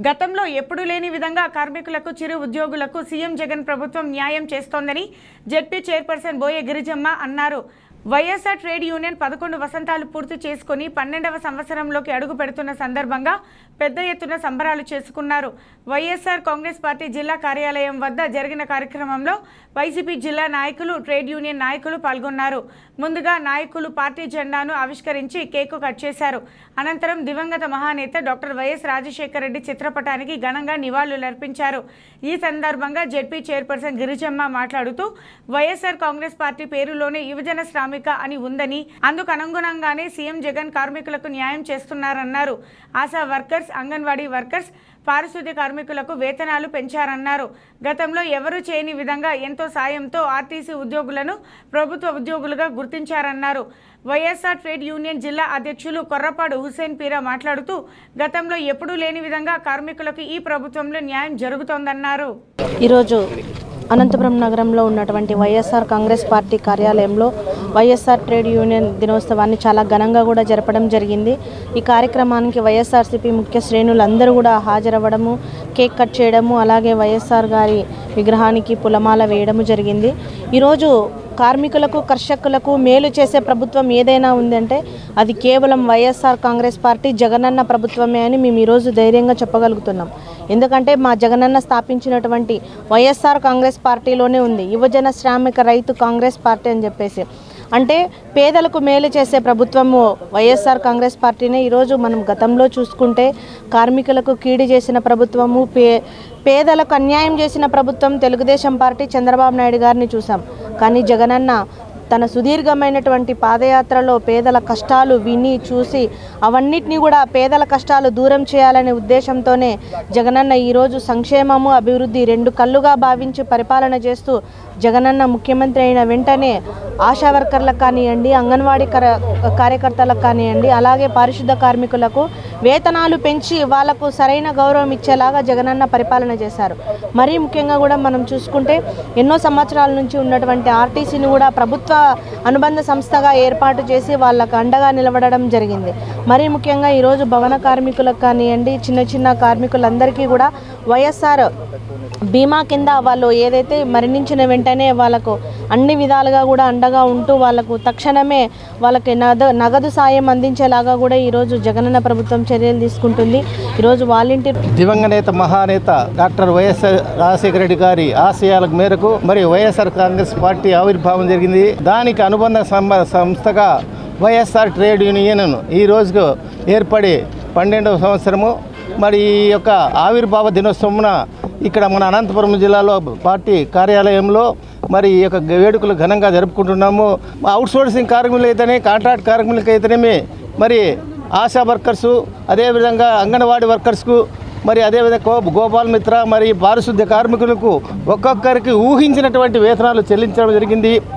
గతంలో ఎప్పుడూ లేని విధంగా కార్మికులకు చిరు ఉద్యోగులకు సీఎం జగన్ ప్రభుత్వం న్యాయం చేస్తోందని జెడ్పీ చైర్పర్సన్ బోయే గిరిజమ్మ అన్నారు వైఎస్ఆర్ ట్రేడ్ యూనియన్ పదకొండు వసంతాలు పూర్తి చేసుకుని పన్నెండవ సంవత్సరంలోకి అడుగు పెడుతున్న సందర్భంగా పెద్ద ఎత్తున సంబరాలు చేసుకున్నారు వైఎస్ఆర్ కాంగ్రెస్ పార్టీ జిల్లా కార్యాలయం వద్ద జరిగిన కార్యక్రమంలో వైసీపీ జిల్లా నాయకులు ట్రేడ్ యూనియన్ నాయకులు పాల్గొన్నారు ముందుగా నాయకులు పార్టీ జెండాను ఆవిష్కరించి కేకు కట్ చేశారు అనంతరం దివంగత మహానేత డాక్టర్ వైఎస్ రాజశేఖర రెడ్డి చిత్రపటానికి ఘనంగా నివాళులర్పించారు ఈ సందర్భంగా జెడ్పీ చైర్పర్సన్ గిరిజమ్మ మాట్లాడుతూ వైఎస్ఆర్ కాంగ్రెస్ పార్టీ పేరులోనే యువజన శ్రామిక అని ఉందని అందుకు అనుగుణంగానే సీఎం జగన్ కార్మికులకు న్యాయం చేస్తున్నారన్నారు ఆశా వర్కర్స్ అంగన్వాడీ వర్కర్స్ పారిశుద్ధ్య కార్మికులకు వేతనాలు పెంచారన్నారు గతంలో ఎవరూ చేయని విధంగా ఎంతో సాయంతో ఆర్టీసీ ఉద్యోగులను ప్రభుత్వ ఉద్యోగులుగా గుర్తించారన్నారు వైఎస్ఆర్ ట్రేడ్ యూనియన్ జిల్లా అధ్యక్షులు కొర్రపాడు హుసేన్ పీరా మాట్లాడుతూ గతంలో ఎప్పుడూ లేని విధంగా కార్మికులకు ఈ ప్రభుత్వంలో న్యాయం జరుగుతోందన్నారు ఈరోజు అనంతపురం నగరంలో ఉన్నటువంటి వైఎస్ఆర్ కాంగ్రెస్ పార్టీ కార్యాలయంలో వైఎస్ఆర్ ట్రేడ్ యూనియన్ దినోత్సవాన్ని చాలా ఘనంగా కూడా జరపడం జరిగింది ఈ కార్యక్రమానికి వైఎస్ఆర్సీపీ ముఖ్య శ్రేణులందరూ కూడా హాజరవ్వడము కేక్ కట్ చేయడము అలాగే వైఎస్ఆర్ గారి విగ్రహానికి పులమాల వేయడము జరిగింది ఈరోజు కార్మికులకు కర్షకులకు మేలు చేసే ప్రభుత్వం ఏదైనా ఉందంటే అది కేవలం వైఎస్ఆర్ కాంగ్రెస్ పార్టీ జగనన్న ప్రభుత్వమే అని మేము ఈరోజు ధైర్యంగా చెప్పగలుగుతున్నాం ఎందుకంటే మా జగనన్న స్థాపించినటువంటి వైఎస్ఆర్ కాంగ్రెస్ పార్టీలోనే ఉంది యువజన శ్రామిక రైతు కాంగ్రెస్ పార్టీ అని చెప్పేసి అంటే పేదలకు మేలు చేసే ప్రభుత్వము వైఎస్ఆర్ కాంగ్రెస్ పార్టీనే ఈరోజు మనం గతంలో చూసుకుంటే కార్మికులకు కీడు చేసిన ప్రభుత్వము పే పేదలకు అన్యాయం చేసిన ప్రభుత్వం తెలుగుదేశం పార్టీ చంద్రబాబు నాయుడు గారిని చూసాం కానీ జగనన్న తన సుదీర్ఘమైనటువంటి పాదయాత్రలో పేదల కష్టాలు విని చూసి అవన్నిటినీ కూడా పేదల కష్టాలు దూరం చేయాలనే ఉద్దేశంతోనే జగనన్న ఈరోజు సంక్షేమము అభివృద్ధి రెండు కళ్ళుగా భావించి పరిపాలన చేస్తూ జగనన్న ముఖ్యమంత్రి అయిన వెంటనే ఆశా వర్కర్లకు కానివ్వండి అంగన్వాడీ కర కార్యకర్తలకు కానివ్వండి అలాగే పారిశుద్ధ కార్మికులకు వేతనాలు పెంచి వాళ్లకు సరైన గౌరవం ఇచ్చేలాగా జగనన్న పరిపాలన చేశారు మరీ ముఖ్యంగా కూడా మనం చూసుకుంటే ఎన్నో సంవత్సరాల నుంచి ఉన్నటువంటి ఆర్టీసీని కూడా ప్రభుత్వ అనుబంధ సంస్థగా ఏర్పాటు చేసి వాళ్ళకు అండగా నిలబడడం జరిగింది మరీ ముఖ్యంగా ఈరోజు భవన కార్మికులకు కానివ్వండి చిన్న చిన్న కార్మికులందరికీ కూడా వైఎస్ఆర్ బీమా కింద వాళ్ళు ఏదైతే మరణించిన వెంటనే వాళ్ళకు అన్ని విధాలుగా కూడా అండగా ఉంటూ వాళ్ళకు తక్షణమే వాళ్ళకి నగదు నగదు సాయం అందించేలాగా కూడా ఈరోజు జగనన్న ప్రభుత్వం చర్యలు తీసుకుంటుంది ఈరోజు వాలంటీర్ దివంగనేత మహానేత డాక్టర్ వైఎస్ రాజశేఖర రెడ్డి గారి ఆశయాల మేరకు మరి వైఎస్ఆర్ కాంగ్రెస్ పార్టీ ఆవిర్భావం జరిగింది దానికి అనుబంధ సంబ- సంస్థగా వైఎస్ఆర్ ట్రేడ్ యూనియన్ ఈ రోజుకు ఏర్పడి పన్నెండవ సంవత్సరము మరి ఈ యొక్క ఆవిర్భావ దినోత్సవమున ఇక్కడ మన అనంతపురం జిల్లాలో పార్టీ కార్యాలయంలో మరి ఈ యొక్క వేడుకలు ఘనంగా జరుపుకుంటున్నాము అవుట్ సోర్సింగ్ కార్మికులు అయితేనే కాంట్రాక్ట్ కార్మికులకి అయితేనేమి మరి ఆశా వర్కర్సు అదేవిధంగా అంగన్వాడీ వర్కర్స్కు మరి అదేవిధంగా గో గోపాల్ మిత్ర మరి పారిశుద్ధ్య కార్మికులకు ఒక్కొక్కరికి ఊహించినటువంటి వేతనాలు చెల్లించడం జరిగింది